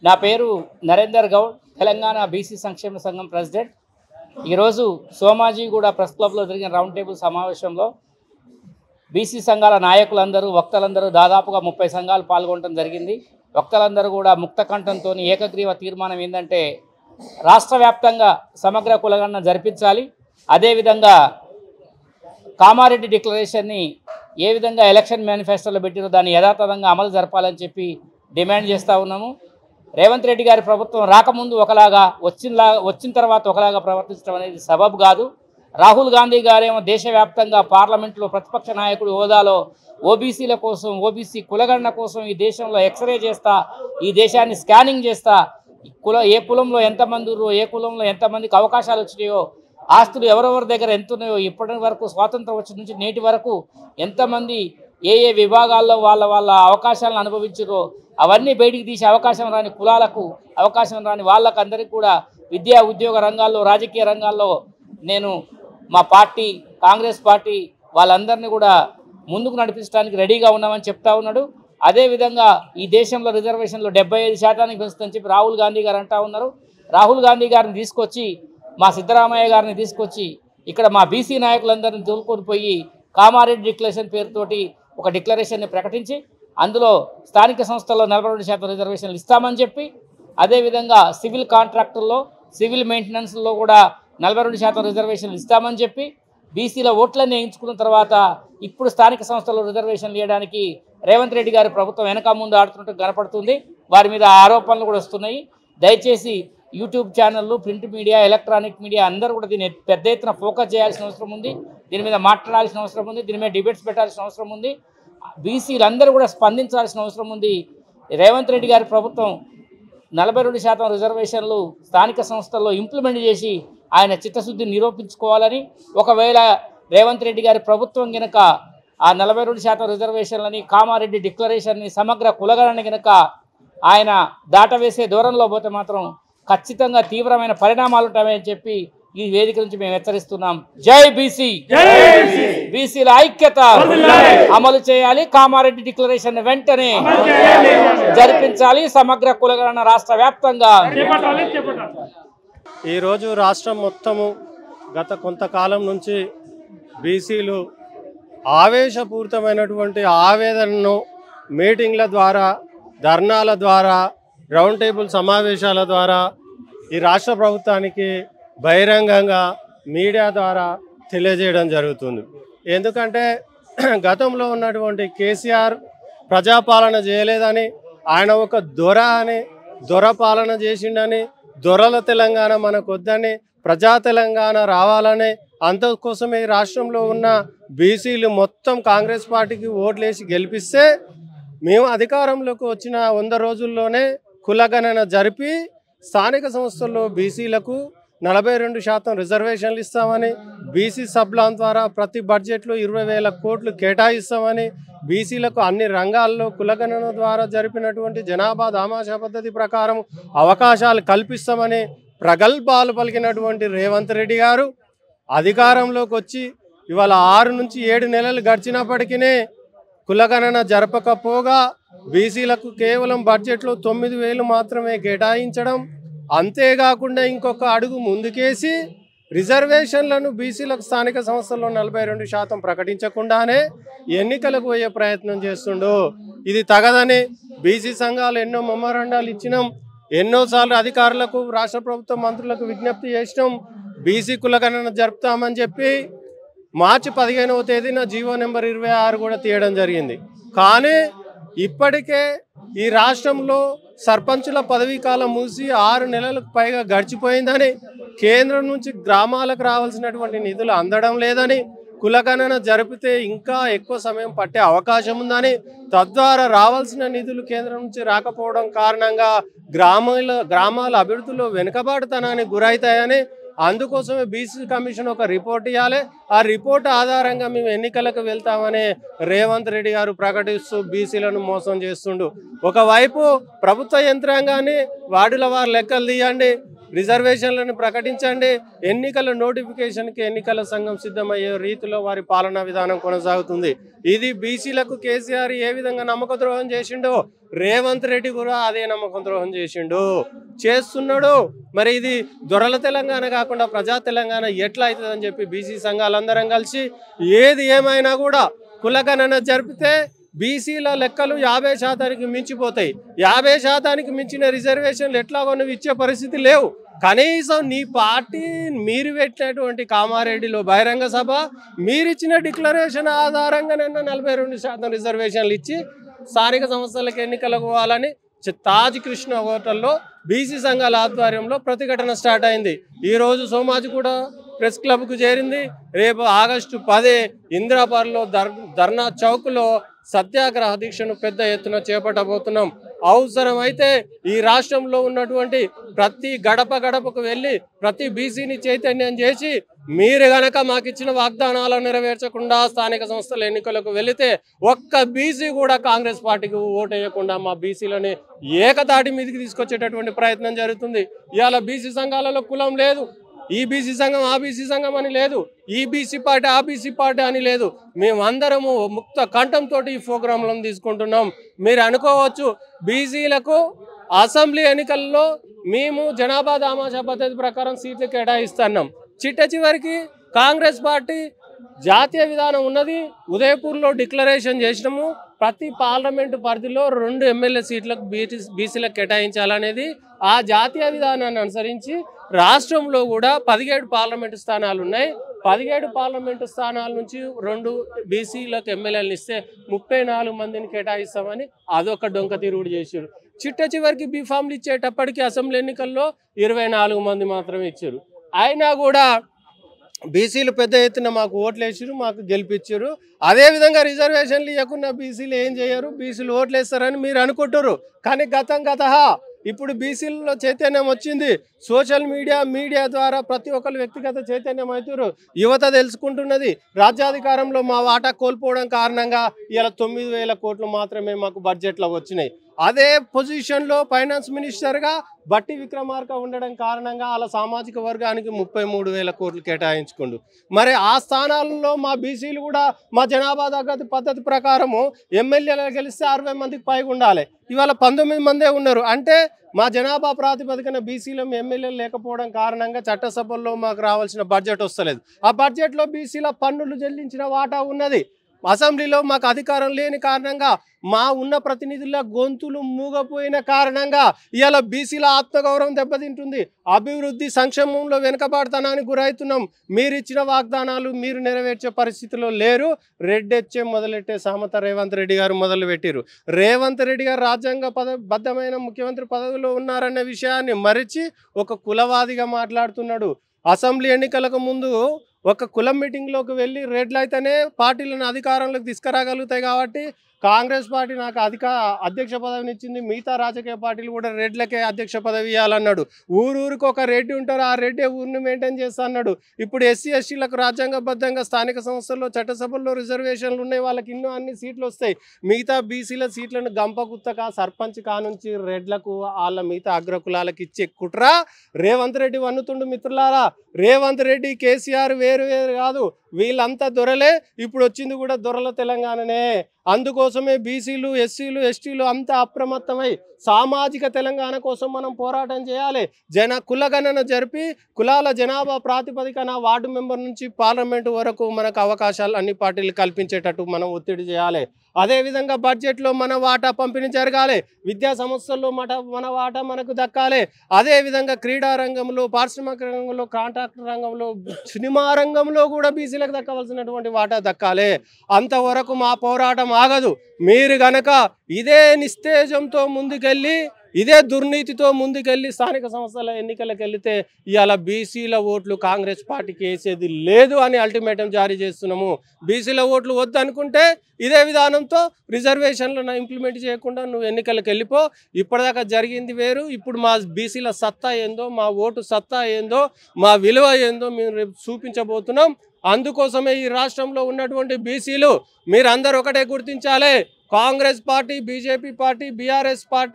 నా పేరు నరేందర్ గౌడ్ తెలంగాణ బీసీ సంక్షేమ సంఘం ప్రెసిడెంట్ ఈరోజు సోమాజిగూడ ప్రెస్ క్లబ్లో జరిగిన రౌండ్ టేబుల్ సమావేశంలో బీసీ సంఘాల నాయకులందరూ వక్తలందరూ దాదాపుగా ముప్పై సంఘాలు పాల్గొనడం జరిగింది వక్తలందరూ కూడా ముక్త కంఠంతో ఏకగ్రీవ తీర్మానం ఏంటంటే రాష్ట్ర వ్యాప్తంగా సమగ్ర కులగణన జరిపించాలి అదేవిధంగా కామారెడ్డి డిక్లరేషన్ని ఏ విధంగా ఎలక్షన్ మేనిఫెస్టోలో పెట్టిరో దాన్ని యథాతథంగా అమలు జరపాలని చెప్పి డిమాండ్ చేస్తూ ఉన్నాము రేవంత్ రెడ్డి గారి ప్రభుత్వం రాకముందు ఒకలాగా వచ్చినలా వచ్చిన తర్వాత ఒకలాగా ప్రవర్తించడం అనేది సబబు కాదు రాహుల్ గాంధీ గారేమో దేశవ్యాప్తంగా పార్లమెంట్లో ప్రతిపక్ష నాయకుడి హోదాలో ఓబీసీల కోసం ఓబీసీ కులగణన కోసం ఈ దేశంలో ఎక్స్రే చేస్తా ఈ దేశాన్ని స్కానింగ్ చేస్తా ఈ కుల ఏ కులంలో ఎంతమంది ఉర్రో ఏ కులంలో ఎంతమందికి అవకాశాలు వచ్చినాయో ఆస్తులు ఎవరెవరి దగ్గర ఎంత ఉన్నాయో ఇప్పటి వరకు స్వాతంత్రం వచ్చిన నుంచి నేటి వరకు ఎంతమంది ఏ ఏ విభాగాల్లో వాళ్ళ వాళ్ళ అవకాశాలను అనుభవించారో అవన్నీ బయటికి తీసే అవకాశం రాని కులాలకు అవకాశం రాని వాళ్ళకు అందరికీ కూడా విద్యా ఉద్యోగ రంగాల్లో రాజకీయ రంగాల్లో నేను మా పార్టీ కాంగ్రెస్ పార్టీ వాళ్ళందరినీ కూడా ముందుకు నడిపించడానికి రెడీగా ఉన్నామని చెప్తా ఉన్నాడు అదేవిధంగా ఈ దేశంలో రిజర్వేషన్లు డెబ్బై ఐదు శాతానికి పెంచుతుందని చెప్పి రాహుల్ గాంధీ గారు అంటా ఉన్నారు రాహుల్ గాంధీ గారిని తీసుకొచ్చి మా సిద్ధరామయ్య గారిని తీసుకొచ్చి ఇక్కడ మా బీసీ నాయకులందరినీ తోలుకొని పోయి కామారెడ్డి డిక్లరేషన్ పేరుతోటి ఒక డిక్లరేషన్ని ప్రకటించి అందులో స్థానిక సంస్థల్లో నలభై రెండు శాతం రిజర్వేషన్లు ఇస్తామని చెప్పి అదేవిధంగా సివిల్ కాంట్రాక్టుల్లో సివిల్ మెయింటెనెన్స్లో కూడా నలభై రెండు శాతం రిజర్వేషన్లు ఇస్తామని చెప్పి బీసీల ఓట్లన్నీ వేయించుకున్న తర్వాత ఇప్పుడు స్థానిక సంస్థల్లో రిజర్వేషన్లు ఇవ్వడానికి రేవంత్ రెడ్డి గారి ప్రభుత్వం వెనక ముందు ఆడుతున్నట్టు కనపడుతుంది వారి మీద ఆరోపణలు కూడా వస్తున్నాయి దయచేసి యూట్యూబ్ ఛానళ్ళు ప్రింట్ మీడియా ఎలక్ట్రానిక్ మీడియా అందరూ కూడా దీన్ని పెద్ద ఎత్తున ఫోకస్ చేయాల్సిన అవసరం ఉంది దీని మీద మాట్లాడాల్సిన అవసరం ఉంది దీని మీద డిబేట్స్ పెట్టాల్సిన అవసరం ఉంది బీసీలందరూ కూడా స్పందించాల్సిన అవసరం ఉంది రేవంత్ రెడ్డి గారి ప్రభుత్వం నలభై రెండు శాతం రిజర్వేషన్లు స్థానిక సంస్థల్లో ఇంప్లిమెంట్ చేసి ఆయన చిత్తశుద్ధిని నిరూపించుకోవాలని ఒకవేళ రేవంత్ రెడ్డి గారి ప్రభుత్వం గనక ఆ నలభై రెండు శాతం రిజర్వేషన్లని కామారెడ్డి డిక్లరేషన్ని సమగ్ర కులగణన గనక ఆయన దాటవేసే దూరంలో పోతే మాత్రం ఖచ్చితంగా తీవ్రమైన పరిణామాలు ఉంటాయని చెప్పి ఈ వేదిక నుంచి మేము హెచ్చరిస్తున్నాం జై బీసీ బీసీల ఐక్యత అమలు చేయాలి కామారెడ్డి డిక్లరేషన్ వెంటనే జరిపించాలి సమగ్ర కులగణన రాష్ట్ర వ్యాప్తంగా ఈరోజు రాష్ట్రం మొత్తము గత కొంతకాలం నుంచి బీసీలు ఆవేశపూరితమైనటువంటి ఆవేదనను మీటింగ్ల ద్వారా ధర్నాల ద్వారా రౌండ్ టేబుల్ సమావేశాల ద్వారా ఈ రాష్ట్ర ప్రభుత్వానికి బహిరంగంగా మీడియా ద్వారా తెలియజేయడం జరుగుతుంది ఎందుకంటే గతంలో ఉన్నటువంటి కేసీఆర్ ప్రజాపాలన చేయలేదని ఆయన ఒక దొర అని దొర పాలన చేసిండని దొరల తెలంగాణ మనకు వద్దని ప్రజా తెలంగాణ రావాలని అందుకోసమే ఈ రాష్ట్రంలో ఉన్న బీసీలు మొత్తం కాంగ్రెస్ పార్టీకి ఓట్లేసి గెలిపిస్తే మేము అధికారంలోకి వచ్చిన వంద రోజుల్లోనే కులగణన జరిపి స్థానిక సంస్థల్లో బీసీలకు నలభై రెండు శాతం రిజర్వేషన్లు ఇస్తామని బీసీ సబ్లాన్ ద్వారా ప్రతి బడ్జెట్లో ఇరవై వేల కోట్లు కేటాయిస్తామని బీసీలకు అన్ని రంగాల్లో కులగణన ద్వారా జరిపినటువంటి జనాభా దామాషా పద్ధతి ప్రకారం అవకాశాలు కల్పిస్తామని ప్రగల్భాలు పలికినటువంటి రేవంత్ రెడ్డి గారు అధికారంలోకి వచ్చి ఇవాళ ఆరు నుంచి ఏడు నెలలు గడిచినప్పటికీ కులగణన జరపకపోగా బీసీలకు కేవలం బడ్జెట్లో తొమ్మిది వేలు మాత్రమే కేటాయించడం అంతేకాకుండా ఇంకొక అడుగు ముందుకేసి రిజర్వేషన్లను బీసీలకు స్థానిక సంస్థల్లో నలభై రెండు శాతం ప్రకటించకుండానే ఎన్నికలకు పోయే ప్రయత్నం చేస్తుండు ఇది తగదని బీసీ సంఘాలు ఎన్నో మెమోరాండాలు ఇచ్చినాం ఎన్నోసార్లు అధికారులకు రాష్ట్ర ప్రభుత్వ మంత్రులకు విజ్ఞప్తి చేసినాం బీసీ కులగణన జరుపుతామని చెప్పి మార్చి పదిహేనవ తేదీన జీవో నెంబర్ ఇరవై ఆరు కూడా తీయడం జరిగింది కానీ ఇప్పటికే ఈ రాష్ట్రంలో సర్పంచుల పదవీ కాలం మూసి ఆరు నెలలకు పైగా గడిచిపోయిందని కేంద్రం నుంచి గ్రామాలకు రావాల్సినటువంటి నిధులు అందడం లేదని కులగణన జరిపితే ఇంకా ఎక్కువ సమయం పట్టే అవకాశం ఉందని తద్వారా రావాల్సిన నిధులు కేంద్రం నుంచి రాకపోవడం కారణంగా గ్రామాల గ్రామాల అభివృద్ధిలో వెనుకబాటుతనానికి గురవుతాయని అందుకోసమే బీసీ కమిషన్ ఒక రిపోర్ట్ ఇవ్వాలి ఆ రిపోర్ట్ ఆధారంగా మేము ఎన్నికలకు వెళ్తామని రేవంత్ రెడ్డి గారు ప్రకటిస్తూ బీసీలను మోసం చేస్తుండు ఒకవైపు ప్రభుత్వ యంత్రాంగాన్ని వార్డుల వారు లెక్కలు తీయండి రిజర్వేషన్లను ప్రకటించండి ఎన్నికల నోటిఫికేషన్కి ఎన్నికల సంఘం సిద్ధమయ్యే రీతిలో వారి పాలనా విధానం కొనసాగుతుంది ఇది బీసీలకు కేసీఆర్ ఏ విధంగా నమ్మక ద్రోహం చేసిండో రేవంత్ రెడ్డి కూడా అదే నమ్మకం ద్రోహం చేసిండు చేస్తున్నాడు మరి ఇది దొరల తెలంగాణ కాకుండా ప్రజా తెలంగాణ ఎట్లా అవుతుందని చెప్పి బీసీ సంఘాలందరం కలిసి ఏది ఏమైనా కూడా కులగణన జరిపితే బీసీల లెక్కలు యాభై శాతానికి మించిపోతాయి యాభై శాతానికి మించిన రిజర్వేషన్లు ఎట్లాగో నువ్వు ఇచ్చే పరిస్థితి లేవు కనీసం నీ పార్టీ మీరు పెట్టినటువంటి కామారెడ్డిలో బహిరంగ సభ మీరిచ్చిన డిక్లరేషన్ ఆధారంగా నిన్న నలభై రెండు శాతం రిజర్వేషన్లు ఇచ్చి స్థానిక సంస్థలకు ఎన్నికలకు పోవాలని చి- తాజ్ కృష్ణ హోటల్లో బీసీ సంఘాల ఆధ్వర్యంలో ప్రతిఘటన స్టార్ట్ అయింది ఈ రోజు సోమాజి కూడా ప్రెస్ క్లబ్కు చేరింది రేపు ఆగస్టు పదే ఇందిరాబాద్లో దర్ ధర్నా చౌక్లో సత్యాగ్రహ దీక్షను పెద్ద ఎత్తున చేపట్టబోతున్నాం అవసరమైతే ఈ రాష్ట్రంలో ఉన్నటువంటి ప్రతి గడప గడపకు వెళ్ళి ప్రతి బీసీని చైతన్యం చేసి మీరు గనక మాకు ఇచ్చిన వాగ్దానాలను నెరవేర్చకుండా స్థానిక సంస్థల ఎన్నికలకు వెళితే ఒక్క బీసీ కూడా కాంగ్రెస్ పార్టీకి ఓటేయకుండా మా బీసీలని ఏకతాటి మీదకి తీసుకొచ్చేటటువంటి ప్రయత్నం జరుగుతుంది ఇవాళ బీసీ సంఘాలలో కులం లేదు ఈ బీసీ సంఘం ఆ బీసీ సంఘం అని లేదు ఈ బీసీ పార్టీ ఆ బీసీ పార్టీ అని లేదు మేమందరము ముక్త కంఠంతో ఈ ప్రోగ్రాంలను తీసుకుంటున్నాం మీరు అనుకోవచ్చు బీసీలకు అసెంబ్లీ ఎన్నికల్లో మేము జనాభా దామాషా పద్ధతి ప్రకారం సీట్లు కేటాయిస్తున్నాం చిట్ట చివరికి కాంగ్రెస్ పార్టీ జాతీయ విధానం ఉన్నది ఉదయపూర్లో డిక్లరేషన్ చేసినాము ప్రతి పార్లమెంటు పరిధిలో రెండు ఎమ్మెల్యే సీట్లకు బీటీ బీసీలకు కేటాయించాలనేది ఆ జాతీయ విధానాన్ని అనుసరించి రాష్ట్రంలో కూడా పదిహేడు పార్లమెంటు స్థానాలు ఉన్నాయి పదిహేడు పార్లమెంటు స్థానాల నుంచి రెండు బీసీలకు ఎమ్మెల్యేలు ఇస్తే ముప్పై నాలుగు మందిని కేటాయిస్తామని అదొక డొంక తిరుగుడు చేశారు చిట్ట చివరికి బీఫామ్లు ఇచ్చేటప్పటికి అసెంబ్లీ ఎన్నికల్లో ఇరవై నాలుగు మంది మాత్రమే ఇచ్చారు అయినా కూడా బీసీలు పెద్ద ఎత్తున మాకు ఓట్లు వేసారు మాకు గెలిపించారు అదేవిధంగా రిజర్వేషన్లు ఇవ్వకుండా బీసీలు ఏం చేయరు బీసీలు ఓట్లు వేస్తారని మీరు అనుకుంటారు కానీ గతం గత ఇప్పుడు బీసీలలో చైతన్యం వచ్చింది సోషల్ మీడియా మీడియా ద్వారా ప్రతి ఒక్కరు వ్యక్తిగత చైతన్యం అవుతారు యువత తెలుసుకుంటున్నది రాజ్యాధికారంలో మా వాటా కోల్పోవడం కారణంగా ఇలా తొమ్మిది వేల కోట్లు మాత్రమే మాకు బడ్జెట్లో వచ్చినాయి అదే పొజిషన్లో ఫైనాన్స్ మినిస్టర్గా బట్టి విక్రమార్క ఉండడం కారణంగా వాళ్ళ సామాజిక వర్గానికి ముప్పై మూడు వేల కోట్లు కేటాయించుకుండు మరి ఆ స్థానాలలో మా బీసీలు కూడా మా జనాభా తగ్గతి పద్ధతి ప్రకారము ఎమ్మెల్యేలు గెలిస్తే అరవై మందికి పైగా ఉండాలి ఇవాళ పంతొమ్మిది మందే ఉన్నారు అంటే మా జనాభా ప్రాతిపదికన బీసీలో ఎమ్మెల్యేలు లేకపోవడం కారణంగా చట్టసభల్లో మాకు రావాల్సిన బడ్జెట్ వస్తలేదు ఆ బడ్జెట్లో బీసీల పన్నులు చెల్లించిన వాటా ఉన్నది అసెంబ్లీలో మాకు అధికారం లేని కారణంగా మా ఉన్న ప్రతినిధుల గొంతులు మూగపోయిన కారణంగా ఇవాళ బీసీల ఆత్మగౌరవం దెబ్బతింటుంది అభివృద్ధి సంక్షేమంలో వెనుకబాటుతనానికి గురవుతున్నాం మీరు ఇచ్చిన వాగ్దానాలు మీరు నెరవేర్చే పరిస్థితిలో లేరు రెడ్డెచ్చే మొదలెట్టే సామత రేవంత్ రెడ్డి గారు మొదలు పెట్టారు రేవంత్ రెడ్డి గారు రాజ్యాంగ పద బద్ధమైన ముఖ్యమంత్రి పదవిలో ఉన్నారన్న విషయాన్ని మరిచి ఒక కులవాదిగా మాట్లాడుతున్నాడు అసెంబ్లీ ఎన్నికలకు ముందు ఒక కులం మీటింగ్లోకి వెళ్ళి రెడ్లు అయితేనే పార్టీలను అధికారంలోకి తీసుకురాగలుగుతాయి కాబట్టి కాంగ్రెస్ పార్టీ నాకు అధిక అధ్యక్ష పదవిని ఇచ్చింది మిగతా రాజకీయ పార్టీలు కూడా రెడ్లకే అధ్యక్ష పదవి ఇవ్వాలన్నాడు ఊరూరికి ఒక రెడ్డి ఉంటారు ఆ రెడ్డి ఊరిని మెయింటైన్ చేస్తా అన్నాడు ఇప్పుడు ఎస్సీ ఎస్టీలకు రాజ్యాంగబద్ధంగా స్థానిక సంస్థల్లో చట్టసభల్లో రిజర్వేషన్లు ఉన్నాయి వాళ్ళకి ఇన్నో అన్ని సీట్లు వస్తాయి మిగతా బీసీల సీట్లను గంపగుత్తగా సర్పంచ్ కానుంచి రెడ్లకు వాళ్ళ మిగతా అగ్రకులాలకు ఇచ్చే కుట్ర రేవంత్ రెడ్డి వన్నుతుండు మిత్రులారా రేవంత్ రెడ్డి కేసీఆర్ వేరు వేరు కాదు వీళ్ళంతా దొరలే ఇప్పుడు వచ్చింది కూడా దొరల తెలంగాణనే అందుకోసమే బీసీలు ఎస్సీలు ఎస్టీలు అంతా అప్రమత్తమై సామాజిక తెలంగాణ కోసం మనం పోరాటం చేయాలి జన కులగణన జరిపి కులాల జనాభా ప్రాతిపదికన వార్డు మెంబర్ నుంచి పార్లమెంటు వరకు మనకు అవకాశాలు అన్ని పార్టీలు కల్పించేటట్టు మనం ఒత్తిడి చేయాలి అదేవిధంగా బడ్జెట్లో మన వాటా పంపిణీ జరగాలి విద్యా సంస్థల్లో మన మన వాటా మనకు దక్కాలి అదేవిధంగా క్రీడా రంగంలో పారిశ్రామిక రంగంలో కాంట్రాక్ట్ రంగంలో సినిమా రంగంలో కూడా బీసీలకు దక్కవలసినటువంటి వాటా దక్కాలి అంతవరకు మా పోరాటం ఆగదు మీరు గనక ఇదే నిస్తేజంతో ముందుకెళ్ళి ఇదే దుర్నీతితో ముందుకెళ్ళి స్థానిక సంస్థల ఎన్నికలకు వెళితే ఇవాళ బీసీల ఓట్లు కాంగ్రెస్ పార్టీకి వేసేది లేదు అని అల్టిమేటం జారీ చేస్తున్నాము బీసీల ఓట్లు వద్దు అనుకుంటే ఇదే విధానంతో రిజర్వేషన్లను ఇంప్లిమెంట్ చేయకుండా నువ్వు ఎన్నికలకు వెళ్ళిపో ఇప్పటిదాకా జరిగింది వేరు ఇప్పుడు మా బీసీల సత్తా ఏందో మా ఓటు సత్తా ఏందో మా విలువ ఏందో మేము రేపు చూపించబోతున్నాం అందుకోసమే ఈ రాష్ట్రంలో ఉన్నటువంటి బీసీలు మీరందరూ ఒకటే గుర్తించాలి Congress party BJP party BRS party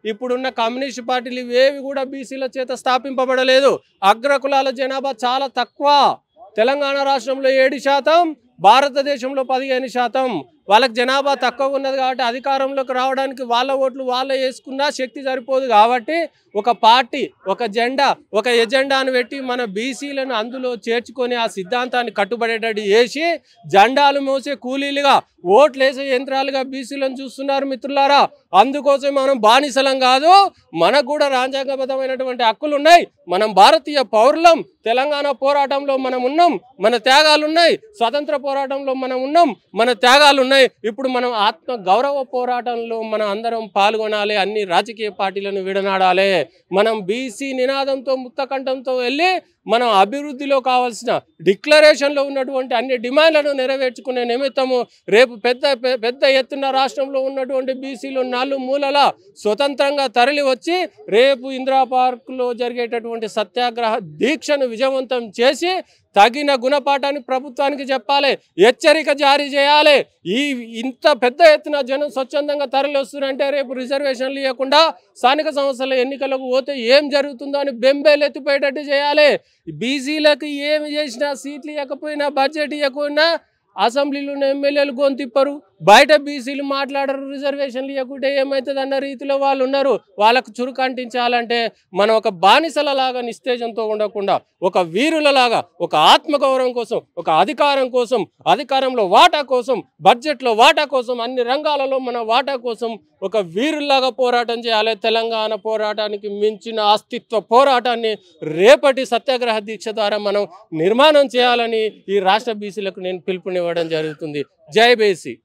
ఇప్పుడున్న కమ్యూనిస్ట్ పార్టీలు ఇవేవి కూడా బీసీల చేత స్థాపింపబడలేదు అగ్రకులాల జనాభా చాలా తక్కువ తెలంగాణ రాష్ట్రంలో ఏడు శాతం భారతదేశంలో పదిహేను శాతం వాళ్ళకి జనాభా తక్కువ ఉన్నది కాబట్టి అధికారంలోకి రావడానికి వాళ్ళ ఓట్లు వాళ్ళే వేసుకున్నా శక్తి సరిపోదు కాబట్టి ఒక పార్టీ ఒక జెండా ఒక ఎజెండాను పెట్టి మన బీసీలను అందులో చేర్చుకొని ఆ సిద్ధాంతాన్ని కట్టుబడేటట్టు చేసి జెండాలు మోసే కూలీలుగా ఓట్లు వేసే యంత్రాలుగా బీసీలను చూస్తున్నారు మిత్రులారా అందుకోసం మనం బానిసలం కాదు మనకు కూడా రాజ్యాంగబద్ధమైనటువంటి హక్కులు ఉన్నాయి మనం భారతీయ పౌరులం తెలంగాణ పోరాటంలో మనం ఉన్నాం మన త్యాగాలు ఉన్నాయి స్వతంత్ర పోరాటంలో మనం ఉన్నాం మన త్యాగాలు ఉన్నాయి ఇప్పుడు మనం ఆత్మ గౌరవ పోరాటంలో మనం అందరం పాల్గొనాలి అన్ని రాజకీయ పార్టీలను విడనాడాలి మనం బీసీ నినాదంతో ముక్తకంఠంతో వెళ్ళి మనం అభివృద్ధిలో కావాల్సిన డిక్లరేషన్లో ఉన్నటువంటి అన్ని డిమాండ్లను నెరవేర్చుకునే నిమిత్తము రేపు పెద్ద పె- పెద్ద ఎత్తున రాష్ట్రంలో ఉన్నటువంటి బీసీలు నాలుగు మూలల స్వతంత్రంగా తరలి వచ్చి రేపు ఇందిరా పార్కులో జరిగేటటువంటి సత్యాగ్రహ దీక్షను విజయవంతం చేసి తగిన గుణపాఠాన్ని ప్రభుత్వానికి చెప్పాలి హెచ్చరిక జారీ చేయాలి ఈ ఇంత పెద్ద ఎత్తున జనం స్వచ్ఛందంగా తరలి వస్తున్నారంటే రేపు రిజర్వేషన్లు ఇవ్వకుండా స్థానిక సంస్థల ఎన్నికలకు పోతే ఏం జరుగుతుందో అని బెంబేలు ఎత్తిపోయేటట్టు చేయాలి బీసీలకు ఏమి చేసినా సీట్లు ఇవ్వకపోయినా బడ్జెట్ ఇవ్వకపోయినా అసెంబ్లీలో ఉన్న ఎమ్మెల్యేలు గొంతిప్పరు బయట బీసీలు మాట్లాడరు రిజర్వేషన్లు ఇవ్వకుంటే ఏమవుతుంది అన్న రీతిలో వాళ్ళు ఉన్నారు వాళ్ళకు చురుకు అంటించాలంటే మనం ఒక బానిసల లాగా నిస్తేజంతో ఉండకుండా ఒక వీరులలాగా ఒక ఆత్మగౌరవం కోసం ఒక అధికారం కోసం అధికారంలో వాటా కోసం బడ్జెట్లో వాటా కోసం అన్ని రంగాలలో మన వాటా కోసం ఒక వీరుల్లాగా పోరాటం చేయాలి తెలంగాణ పోరాటానికి మించిన అస్తిత్వ పోరాటాన్ని రేపటి సత్యాగ్రహ దీక్ష ద్వారా మనం నిర్మాణం చేయాలని ఈ రాష్ట్ర బీసీలకు నేను పిలుపునివ్వడం జరుగుతుంది జై బీసీ